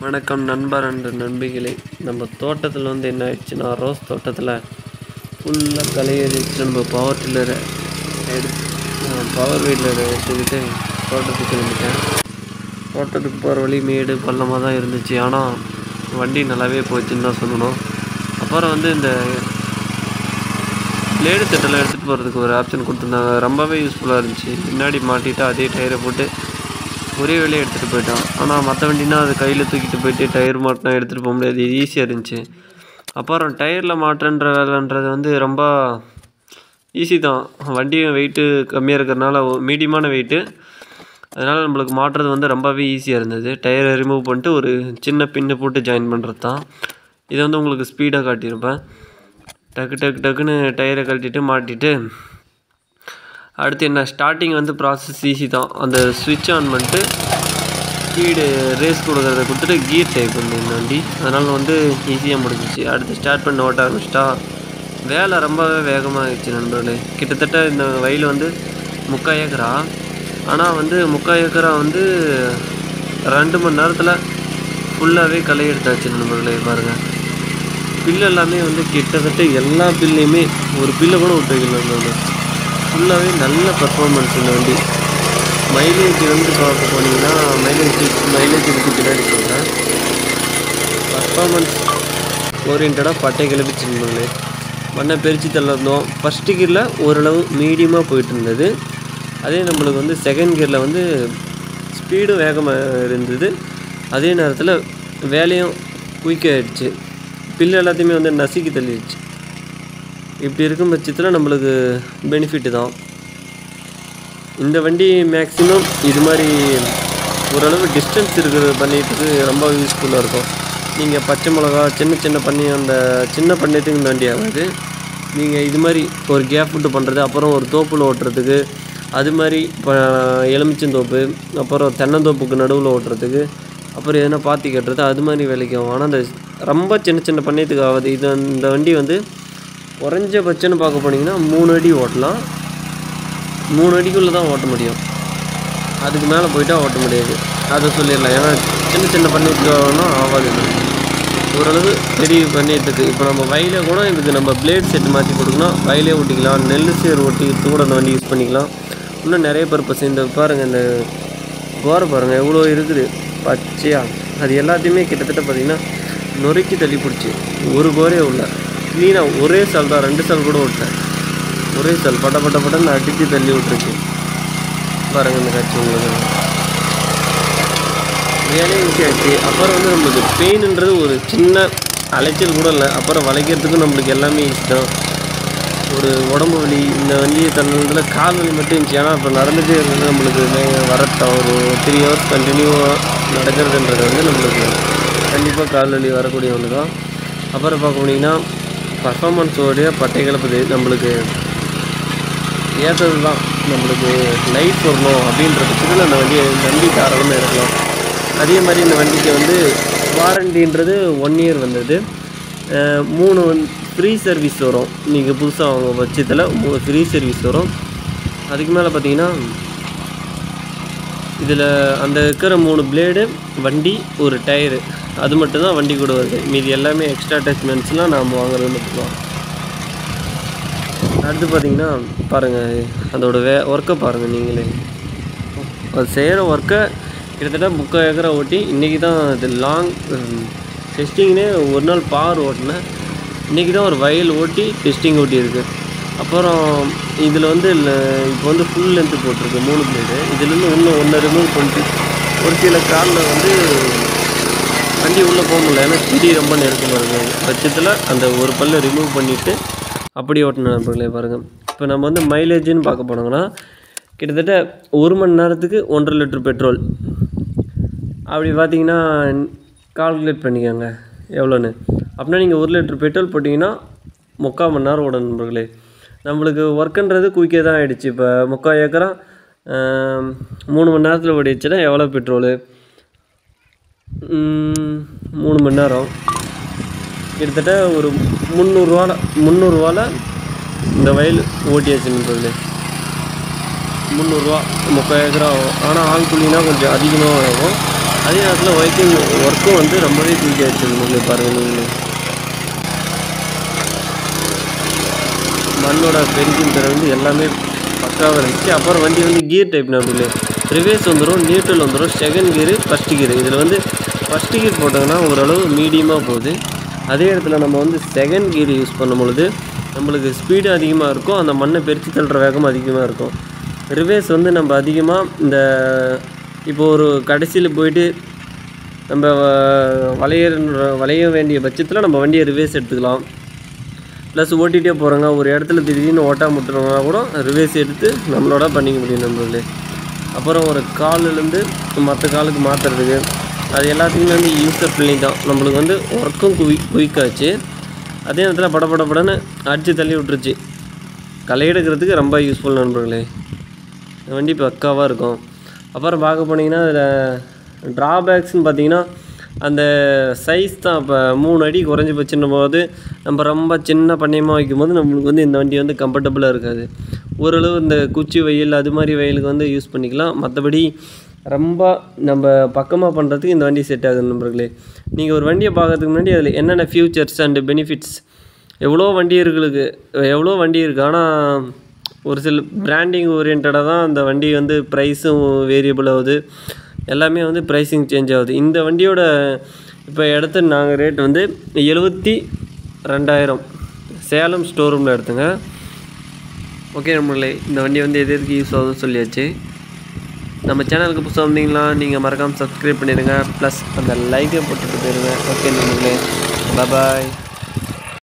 வணக்கம் நண்பர் அன்று நண்பிகளே நம்ம தோட்டத்தில் வந்து என்ன ஆயிடுச்சுன்னா ரோஸ் தோட்டத்தில் ஃபுல்லாக களையடிச்சு நம்ம பவர் டில்லரை எடுத்து பவர் வீட்டில் எடுத்துக்கிட்டு தோட்டத்துக்கு கிளம்பிட்டேன் தோட்டத்துக்கு போகிற வழி மேடு பள்ளமாக தான் இருந்துச்சு ஆனால் வண்டி நல்லாவே போச்சுன்னு தான் சொல்லணும் அப்புறம் வந்து இந்த பிளேடு செட்டெல்லாம் எடுத்துகிட்டு போகிறதுக்கு ஒரு ஆப்ஷன் கொடுத்துருந்தாங்க ரொம்பவே யூஸ்ஃபுல்லாக இருந்துச்சு முன்னாடி மாட்டிட்டு அதே டயரை போட்டு ஒரே வேலையை எடுத்துகிட்டு போயிட்டான் ஆனால் மற்ற வண்டினா அது கையில் தூக்கிட்டு போயிட்டு டயர் மாட்டினா எடுத்துகிட்டு போக முடியாது இது ஈஸியாக இருந்துச்சு அப்புறம் டயரில் மாட்டுன்ற வேலைன்றது வந்து ரொம்ப ஈஸி தான் வண்டியும் வெயிட்டு கம்மியாக இருக்கிறனால மீடியமான வெயிட்டு அதனால் நம்மளுக்கு மாட்டுறது வந்து ரொம்பவே ஈஸியாக இருந்தது டயரை ரிமூவ் பண்ணிட்டு ஒரு சின்ன பின்னு போட்டு ஜாயின் பண்ணுறது தான் இதை வந்து உங்களுக்கு ஸ்பீடாக காட்டியிருப்பேன் டக்கு டக்கு டக்குன்னு டயரை கழட்டிட்டு மாட்டிட்டு அடுத்து என்ன ஸ்டார்டிங் வந்து ப்ராசஸ் ஈஸி தான் அந்த ஸ்விட்ச் ஆன் பண்ணிட்டு ஸ்பீடு ரேஸ் கொடுக்குறத கொடுத்துட்டு கியர் டைப் பண்ணி இந்த வண்டி அதனால் வந்து ஈஸியாக முடிஞ்சிச்சு அடுத்து ஸ்டார்ட் பண்ண ஓட்ட ஆரம்பிச்சிட்டா வேலை ரொம்பவே வேகமாக ஆயிடுச்சு நண்பர்களே கிட்டத்தட்ட இந்த வயல் வந்து முக்கால் ஏக்கரா ஆனால் வந்து முக்கால் ஏக்கரா வந்து ரெண்டு மணி நேரத்தில் ஃபுல்லாகவே களை எடுத்தாச்சு நண்பர்களே பாருங்கள் பில்லு எல்லாமே வந்து கிட்டத்தட்ட எல்லா பில்லையுமே ஒரு பில்லை கூட விட்டு வைக்கல நண்பர்களே ஃபுல்லாகவே நல்ல பர்ஃபார்மன்ஸ் இந்த வண்டி மைலேஜ் வந்து பார்க்க போனீங்கன்னா மைலேஜ் மைலேஜ் பற்றி பின்னாடி சொல்கிறேன் பர்ஃபார்மன்ஸ் ஓரியன்டாக பட்டை கிளப்பிச்சிருந்தோங்களே மண்ணை பிரித்து தள்ளிருந்தோம் ஃபஸ்ட்டு கியரில் ஓரளவு மீடியமாக போயிட்டு இருந்தது அதே நம்மளுக்கு வந்து செகண்ட் கியரில் வந்து ஸ்பீடும் வேகமாக இருந்தது அதே நேரத்தில் வேலையும் குயிக்காக ஆயிடுச்சு பில்லு எல்லாத்தையுமே வந்து நசுக்கி தள்ளிடுச்சு இப்படி இருக்கும் பட்சத்தில் நம்மளுக்கு பெனிஃபிட்டு தான் இந்த வண்டி மேக்ஸிமம் இது மாதிரி ஓரளவு டிஸ்டன்ஸ் இருக்கிற பண்ணிட்டுக்கு ரொம்ப யூஸ்ஃபுல்லாக இருக்கும் நீங்கள் பச்சை மிளகா சின்ன சின்ன பண்ணி அந்த சின்ன பண்ணையத்துக்கு இந்த வண்டி ஆகாது நீங்கள் இது மாதிரி ஒரு கேப் விட்டு பண்ணுறது அப்புறம் ஒரு தோப்பில் ஓட்டுறதுக்கு அது மாதிரி இப்போ எலுமிச்சந்தோப்பு அப்புறம் தென்னந்தோப்புக்கு நடுவில் ஓட்டுறதுக்கு அப்புறம் எதனா பாத்தி கட்டுறது அது மாதிரி வேலைக்கு ஆகும் ஆனால் அந்த ரொம்ப சின்ன சின்ன பண்ணையத்துக்கு ஆகுது இது இந்த வண்டி வந்து குறைஞ்சபட்சம்னு பார்க்க போனீங்கன்னா மூணு அடி ஓட்டலாம் மூணு அடிக்குள்ளே தான் ஓட்ட முடியும் அதுக்கு மேலே போயிட்டா ஓட்ட முடியாது அதை சொல்லிடலாம் ஏன்னா சின்ன சின்ன பண்ணிட்டுனா ஆகாது இது. ஓரளவு பெரிய பண்ணிட்டுருக்கு இப்போ நம்ம வயலே கூட இதுக்கு நம்ம பிளேட் செட் மாற்றி கொடுக்கணும் வயலே ஓட்டிக்கலாம் நெல் சேர் ஓட்டிக்கிறது கூட அந்த வண்டி யூஸ் பண்ணிக்கலாம் இன்னும் நிறைய பர்பஸ் இந்த பாருங்கள் இந்த கோரை பாருங்கள் எவ்வளோ இருக்குது பச்சையாக அது எல்லாத்தையுமே கிட்டத்தட்ட பார்த்திங்கன்னா நொறுக்கி தள்ளி பிடிச்சி ஒரு கோரே உள்ள க்ளீனாக ஒரே சால் தான் ரெண்டு சால் கூட விட்டேன் ஒரே சால் பட்ட பட்ட பட்டன்னு அடித்து தள்ளி விட்டுருக்கு பாருங்கள் இந்த காட்சி உங்களுக்கு வேலையும் ஈஸியாச்சு அப்புறம் வந்து நம்மளுக்கு பெயின்ன்றது ஒரு சின்ன அலைச்சல் கூட இல்லை அப்புறம் வளைக்கிறதுக்கும் நம்மளுக்கு எல்லாமே ஈஸி தான் ஒரு உடம்பு வலி இந்த வண்டியை தன்னதில் கால் வலி மட்டும் இருந்துச்சு ஏன்னா இப்போ நடந்துகிட்டே இருந்தது நம்மளுக்கு வரட்டும் ஒரு த்ரீ ஹவர்ஸ் கண்டினியூவாக நடக்கிறதுன்றது வந்து நம்மளுக்கு கண்டிப்பாக கால் வலி வரக்கூடிய ஒன்று தான் அப்புறம் பார்க்க போனீங்கன்னா பர்ஃபார்மன்ஸோடைய பட்டை கிளப்புது நம்மளுக்கு ஏற்றது தான் நம்மளுக்கு லைஃப் வரணும் அப்படின்றதுக்கு அந்த வண்டியை வண்டி தாராளமாக எடுக்கலாம் அதே மாதிரி இந்த வண்டிக்கு வந்து வாரண்டின்றது ஒன் இயர் வந்தது அஹ் மூணு வந்து ஃப்ரீ சர்வீஸ் வரும் நீங்கள் புதுசாக வாங்க பட்சத்தில் மூணு ஃப்ரீ சர்வீஸ் வரும் அதுக்கு மேலே பார்த்தீங்கன்னா இதில் அந்த இருக்கிற மூணு பிளேடு வண்டி ஒரு டயரு அது மட்டும்தான் வண்டி கூட வருது மீதி எல்லாமே எக்ஸ்ட்ரா அட்டாச்மெண்ட்ஸ்லாம் நாம் வாங்குறது மட்டும்தான் அடுத்து பார்த்தீங்கன்னா பாருங்கள் அதோட வே ஒர்க்கை பாருங்கள் நீங்களே அது செய்கிற ஒர்க்கை கிட்டத்தட்ட முக்கால் ஏக்கரா ஓட்டி இன்றைக்கி தான் இது லாங் டெஸ்டிங்னே ஒரு நாள் பார் ஓட்டினேன் இன்றைக்கி தான் ஒரு வயல் ஓட்டி டெஸ்டிங் ஓட்டியிருக்கு அப்புறம் இதில் வந்து இல்லை இப்போ வந்து ஃபுல் லென்த்து போட்டிருக்கு மூணு பிளேடு இதுலேருந்து இன்னும் ஒன்று ரிமூவ் பண்ணிட்டு ஒரு சில காரில் வந்து வண்டி உள்ளே போக முடியல ஏன்னா செடி ரொம்ப நெருக்கமாக இருக்கும் பட்சத்தில் அந்த ஒரு பல்லை ரிமூவ் பண்ணிவிட்டு அப்படி ஓட்டின நண்பர்களே பாருங்கள் இப்போ நம்ம வந்து மைலேஜ்னு பார்க்க போனோங்கன்னா கிட்டத்தட்ட ஒரு மணி நேரத்துக்கு ஒன்றரை லிட்டர் பெட்ரோல் அப்படி பார்த்தீங்கன்னா கால்குலேட் பண்ணிக்கோங்க எவ்வளோன்னு அப்படின்னா நீங்கள் ஒரு லிட்டர் பெட்ரோல் போட்டிங்கன்னா முக்கால் மணி நேரம் ஓடும் நண்பர்களே நம்மளுக்கு ஒர்க்குன்றது குயிக்கே தான் ஆகிடுச்சு இப்போ முக்கால் ஏக்கரா ஆம், மூணு மணி நேரத்தில் ஓடிடுச்சுன்னா எவ்வளோ பெட்ரோலு ம், மூணு மணி நேரம் கிட்டத்தட்ட ஒரு முந்நூறுரூவால முந்நூறுரூவால இந்த வயல் ஓட்டியாச்சு நண்பர்களே முந்நூறுரூவா முக்கால் ஏக்கரா ஆகும் ஆனால் ஆள் கூலினா கொஞ்சம் அதிகமாக ஆகும் அதே நேரத்தில் ஒர்க்கிங் ஒர்க்கும் வந்து ரொம்பவே குயிக்காக வச்சுருந்தோம்ல பாருங்கள் நீங்களே மண்ணோட பெருக்கின் தர வந்து எல்லாமே பக்காவாக இருந்துச்சு அப்புறம் வண்டி வந்து கியர் டைப் நடுவில் ரிவேஸ் வந்துடும் நியூட்ரல் வந்துடும் செகண்ட் கியரு ஃபஸ்ட்டு கியர் இதில் வந்து ஃபஸ்ட்டு கியர் போட்டோங்கன்னா ஓரளவு மீடியமாக போகுது அதே இடத்துல நம்ம வந்து செகண்ட் கியர் யூஸ் பண்ணும் பொழுது நம்மளுக்கு ஸ்பீடு அதிகமாக இருக்கும் அந்த மண்ணை பெருக்கி தள்ளுற வேகம் அதிகமாக இருக்கும் ரிவேஸ் வந்து நம்ம அதிகமாக இந்த இப்போ ஒரு கடைசியில் போயிட்டு நம்ம வ- வளைய வளைய வேண்டிய பட்சத்தில் நம்ம வண்டியை ரிவேஸ் எடுத்துக்கலாம் ப்ளஸ் ஓட்டிகிட்டே போகிறோங்க ஒரு இடத்துல திடீர்னு ஓட்டா முட்டுறவங்க கூட ரிவேஸ் எடுத்து நம்மளோட பண்ணிக்க முடியும் நம்மளே அப்புறம் ஒரு கால்லேருந்து மற்ற காலுக்கு மாற்றுறதுக்கு அது எல்லாத்துக்குமே வந்து யூஸர் ஃப்ரெண்ட்லி தான் நம்மளுக்கு வந்து ஒர்க்கும் குயிக் குயிக்காச்சு அதே நேரத்தில் பட பட படன்னு அடித்து தள்ளி விட்டுருச்சு களை எடுக்கிறதுக்கு ரொம்ப யூஸ்ஃபுல் நண்பர்களே இந்த வண்டி பக்காவாக இருக்கும் அப்புறம் பார்க்க போனீங்கன்னா அதில் ட்ராபேக்ஸ்னு பார்த்தீங்கன்னா அந்த சைஸ் தான் இப்போ மூணு அடி குறைஞ்சி போச்சுன்னும் போது நம்ம ரொம்ப சின்ன பண்ணையமாக வைக்கும்போது நம்மளுக்கு வந்து இந்த வண்டி வந்து கம்ஃபர்டபுளாக இருக்காது ஓரளவு இந்த குச்சி வெயில் அது மாதிரி வெயிலுக்கு வந்து யூஸ் பண்ணிக்கலாம் மற்றபடி ரொம்ப நம்ம பக்கமாக பண்ணுறதுக்கு இந்த வண்டி செட் ஆகுது நண்பர்களே நீங்கள் ஒரு வண்டியை பார்க்கறதுக்கு முன்னாடி அதில் என்னென்ன ஃபியூச்சர்ஸ் அண்டு பெனிஃபிட்ஸ் எவ்வளோ வண்டி இருக்குது எவ்வளோ வண்டி இருக்குது ஆனால் ஒரு சில பிராண்டிங் ஓரியன்டாக தான் அந்த வண்டி வந்து ப்ரைஸும் வேரியபிள் ஆகுது எல்லாமே வந்து ப்ரைஸிங் சேஞ்ச் ஆகுது இந்த வண்டியோட இப்போ எடுத்த நாங்கள் ரேட் வந்து எழுபத்தி ரெண்டாயிரம் சேலம் ஸ்டோர் ரூமில் எடுத்துங்க ஓகே நம்மளே இந்த வண்டி வந்து எது எதுக்கு யூஸ் ஆகுதுன்னு சொல்லியாச்சு நம்ம சேனலுக்கு புதுசாக வந்தீங்களா நீங்கள் மறக்காமல் சப்ஸ்கிரைப் பண்ணிடுங்க ப்ளஸ் அந்த லைக்கை போட்டுட்டு போயிருங்க ஓகே நம்மளே பாய்